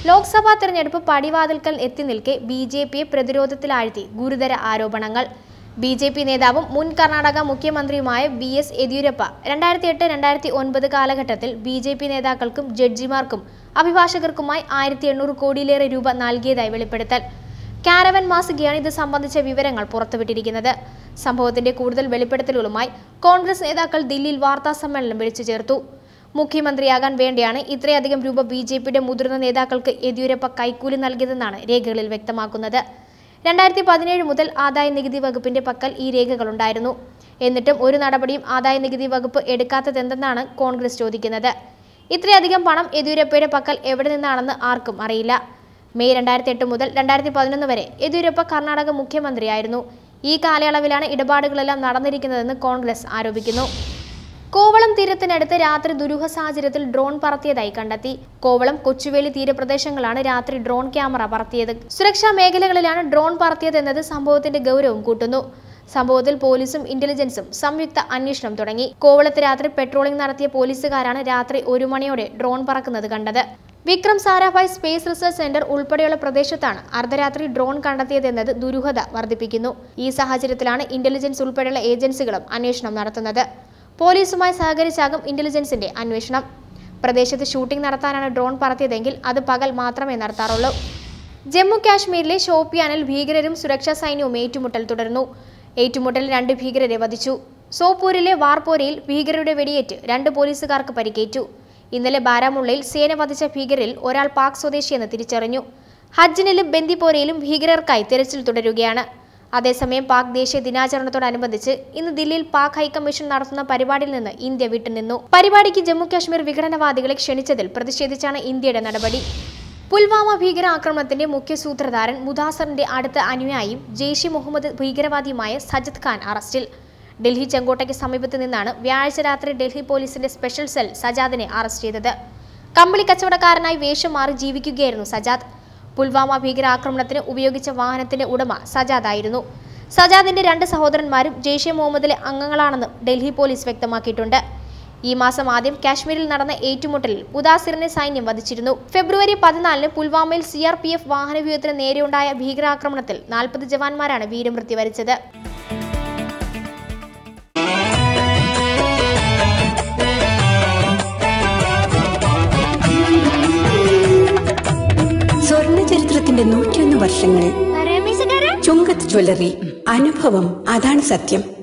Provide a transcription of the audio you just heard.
ലോക്സഭാ തെരഞ്ഞെടുപ്പ് പടിവാതിൽക്കൽ എത്തി നിൽക്കെ ബി ജെ പിയെ പ്രതിരോധത്തിലാഴ്ത്തി ഗുരുതര ആരോപണങ്ങൾ ബി ജെ പി നേതാവും മുൻ കർണാടക മുഖ്യമന്ത്രിയുമായ ബി എസ് യെദ്യൂരപ്പ രണ്ടായിരത്തി എട്ട് രണ്ടായിരത്തി ഒൻപത് കാലഘട്ടത്തിൽ ബി ജെ പി നേതാക്കൾക്കും ജഡ്ജിമാർക്കും അഭിഭാഷകർക്കുമായി ആയിരത്തി എണ്ണൂറ് കോടിയിലേറെ രൂപ നൽകിയതായി വെളിപ്പെടുത്തൽ കാരവൻ മാസികയാണ് ഇത് സംബന്ധിച്ച വിവരങ്ങൾ പുറത്തുവിട്ടിരിക്കുന്നത് സംഭവത്തിന്റെ കൂടുതൽ വെളിപ്പെടുത്തലുകളുമായി കോൺഗ്രസ് നേതാക്കൾ ദില്ലിയിൽ വാർത്താ സമ്മേളനം വിളിച്ചു ചേർത്തു മുഖ്യമന്ത്രിയാകാൻ വേണ്ടിയാണ് ഇത്രയധികം രൂപ ബി ജെ പിയുടെ മുതിർന്ന നേതാക്കൾക്ക് യെദ്യൂരപ്പ കൈക്കൂലി നൽകിയതെന്നാണ് രേഖകളിൽ വ്യക്തമാക്കുന്നത് രണ്ടായിരത്തി പതിനേഴ് മുതൽ ആദായ നികുതി വകുപ്പിന്റെ പക്കൽ ഈ രേഖകളുണ്ടായിരുന്നു എന്നിട്ടും ഒരു നടപടിയും ആദായ നികുതി വകുപ്പ് എടുക്കാത്തതെന്തെന്നാണ് കോൺഗ്രസ് ചോദിക്കുന്നത് ഇത്രയധികം പണം യെദ്യൂരപ്പയുടെ പക്കൽ എവിടെ നിന്നാണെന്ന് ആർക്കും അറിയില്ല മെയ് രണ്ടായിരത്തി എട്ട് മുതൽ രണ്ടായിരത്തി പതിനൊന്ന് വരെ യെദ്യൂരപ്പ കർണാടക മുഖ്യമന്ത്രിയായിരുന്നു ഈ കാലയളവിലാണ് ഇടപാടുകളെല്ലാം നടന്നിരിക്കുന്നതെന്ന് കോൺഗ്രസ് ആരോപിക്കുന്നു കോവളം തീരത്തിനടുത്ത് രാത്രി ദുരൂഹ സാഹചര്യത്തിൽ ഡ്രോൺ പറത്തിയതായി കണ്ടെത്തി കോവളം കൊച്ചുവേലി തീരപ്രദേശങ്ങളാണ് രാത്രി ഡ്രോൺ ക്യാമറ പറത്തിയത് സുരക്ഷാ മേഖലകളിലാണ് ഡ്രോൺ പറത്തിയതെന്നത് സംഭവത്തിന്റെ ഗൗരവം കൂട്ടുന്നു സംഭവത്തിൽ പോലീസും ഇന്റലിജൻസും സംയുക്ത അന്വേഷണം തുടങ്ങി കോവളത്ത് രാത്രി പെട്രോളിംഗ് നടത്തിയ പോലീസുകാരാണ് രാത്രി ഒരു മണിയോടെ ഡ്രോൺ പറക്കുന്നത് കണ്ടത് Vikram Sarabhai space research centre ഉൾപ്പെടെയുള്ള പ്രദേശത്താണ് അർദ്ധരാത്രി ഡ്രോൺ കണ്ടെത്തിയതെന്നത് ദുരൂഹത വർദ്ധിപ്പിക്കുന്നു ഈ സാഹചര്യത്തിലാണ് ഇന്റലിജൻസ് ഉൾപ്പെടെയുള്ള ഏജൻസികളും അന്വേഷണം നടത്തുന്നത് പോലീസുമായി സഹകരിച്ചാകും ഇന്റലിജൻസിന്റെ അന്വേഷണം പ്രദേശത്ത് ഷൂട്ടിംഗ് നടത്താനാണ് ഡ്രോൺ പറത്തിയതെങ്കിൽ അത് പകൽ മാത്രമേ നടത്താറുള്ളൂ ജമ്മു കാശ്മീരിലെ ഷോപ്പിയാനിൽ ഭീകരരും സുരക്ഷാ സൈന്യവും ഏറ്റുമുട്ടൽ തുടർന്നു ഏറ്റുമുട്ടലിൽ രണ്ട് ഭീകരരെ വധിച്ചു സോപ്പൂരിലെ വാർപോരയിൽ ഭീകരരുടെ വെടിയേറ്റ് രണ്ട് പോലീസുകാർക്ക് പരിക്കേറ്റു ഇന്നലെ ബാരാമുള്ളയിൽ സേന വധിച്ച ഭീകരരിൽ ഒരാൾ പാക് സ്വദേശിയെന്ന് തിരിച്ചറിഞ്ഞു ഹജ്ജിനിലും ബന്ദിപ്പോരയിലും ഭീകരർക്കായി തിരച്ചിൽ തുടരുകയാണ് അതേസമയം പാക് ദേശീയ ദിനാചരണത്തോടനുബന്ധിച്ച് ഇന്ന് ദില്ലിയിൽ പാക് ഹൈക്കമ്മീഷൻ നടത്തുന്ന പരിപാടിയിൽ നിന്ന് ഇന്ത്യ വിട്ടുനിന്നു പരിപാടിക്ക് ജമ്മു കാശ്മീർ വിഘടനവാദികളെ ക്ഷണിച്ചതിൽ പ്രതിഷേധിച്ചാണ് ഇന്ത്യയുടെ നടപടി പുൽവാമ ഭീകരാക്രമണത്തിന്റെ മുഖ്യ സൂത്രധാരൻ മുദാസറിന്റെ അടുത്ത അനുയായിയും ജെയ്ഷെ മുഹമ്മദ് ഭീകരവാദിയുമായ സജദ് ഖാൻ അറസ്റ്റിൽ ഡൽഹി ചെങ്കോട്ടയ്ക്ക് സമീപത്ത് നിന്നാണ് വ്യാഴാഴ്ച രാത്രി ഡൽഹി പോലീസിന്റെ സ്പെഷ്യൽ സെൽ സജാദിനെ അറസ്റ്റ് ചെയ്തത് കമ്പിളി കച്ചവടക്കാരനായി വേഷം മാറി ജീവിക്കുകയായിരുന്നു സജാദ് പുൽവാമ ഭീകരാക്രമണത്തിന് ഉപയോഗിച്ച വാഹനത്തിന്റെ ഉടമ സജാദ് ആയിരുന്നു സജാദിന്റെ രണ്ട് സഹോദരന്മാരും ജെയ്ഷെ മുഹമ്മദിലെ അംഗങ്ങളാണെന്നും ഡൽഹി പോലീസ് വ്യക്തമാക്കിയിട്ടുണ്ട് ഈ മാസം ആദ്യം കാശ്മീരിൽ നടന്ന ഏറ്റുമുട്ടലിൽ ഉദാസിറിനെ സൈന്യം വധിച്ചിരുന്നു ഫെബ്രുവരി പതിനാലിന് പുൽവാമയിൽ സി ആർ പി എഫ് വാഹനവ്യൂഹത്തിന് നേരെയുണ്ടായ ഭീകരാക്രമണത്തിൽ നാൽപ്പത് ജവാന്മാരാണ് വീരമൃത്യു വരിച്ചത് സ്വർണ്ണ ചരിത്രത്തിന്റെ നൂറ്റിയൊന്ന് വർഷങ്ങൾ ചുങ്കത്ത് ജ്വല്ലറി അനുഭവം അതാണ് സത്യം